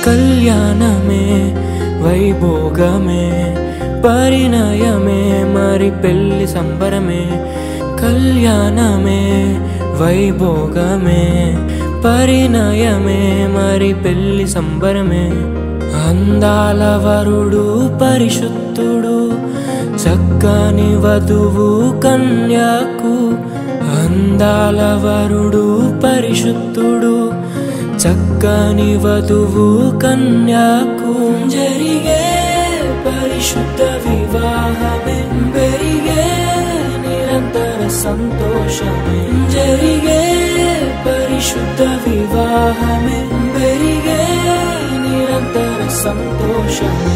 కళ్యాణమే వైభోగమే పరిణయమే మరి పెళ్లి సంబరమే కళ్యాణమే వైభోగమే పరిణయమే మరి పెళ్లి సంబరమే అందాల వరుడు పరిశుద్ధుడు చక్కని వధువు కన్యాకు అందాల వరుడు పరిశుద్ధుడు చక్కని వధువు కన్యాకు జరిగే పరిశుద్ధ వివాహమే పెరిగే నిరంతర సంతోషమే జరిగే పరిశుద్ధ వివాహమే పెరిగే నిరంతర సంతోషమే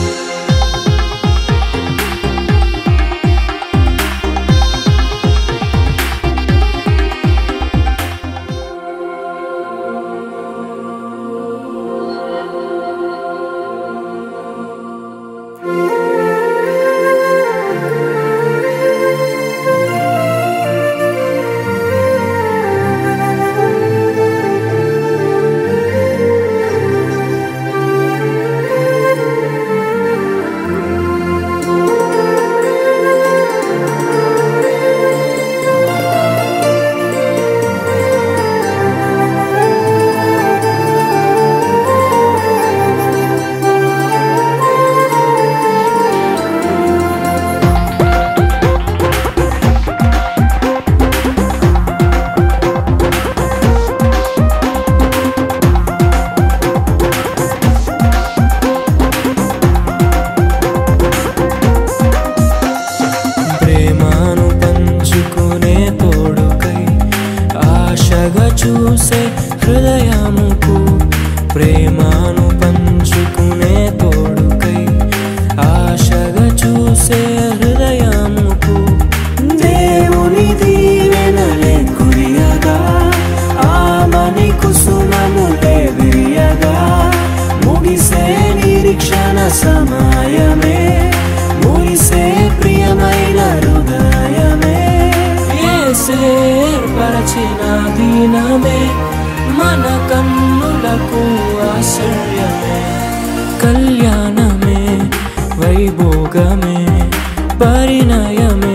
ప్రేమను పంచుకునే తోడుకై ఆశగా చూసే హృదయముకు ప్రేమను పంచుకునే తోడుకై ఆశగా చూసే హృదయముకు దేవుని దీవెనలే కురియగా ఆమని కుసుమములే విరియగా ముగిసే నిరీక్షణ సమయమే ముగిసే ప్రియమైన హృదయమే ఏర్పరచిన దీనమే మన కన్నులకు ఆశ్చర్యమే కళ్యాణమే వైభోగమే పరిణయమే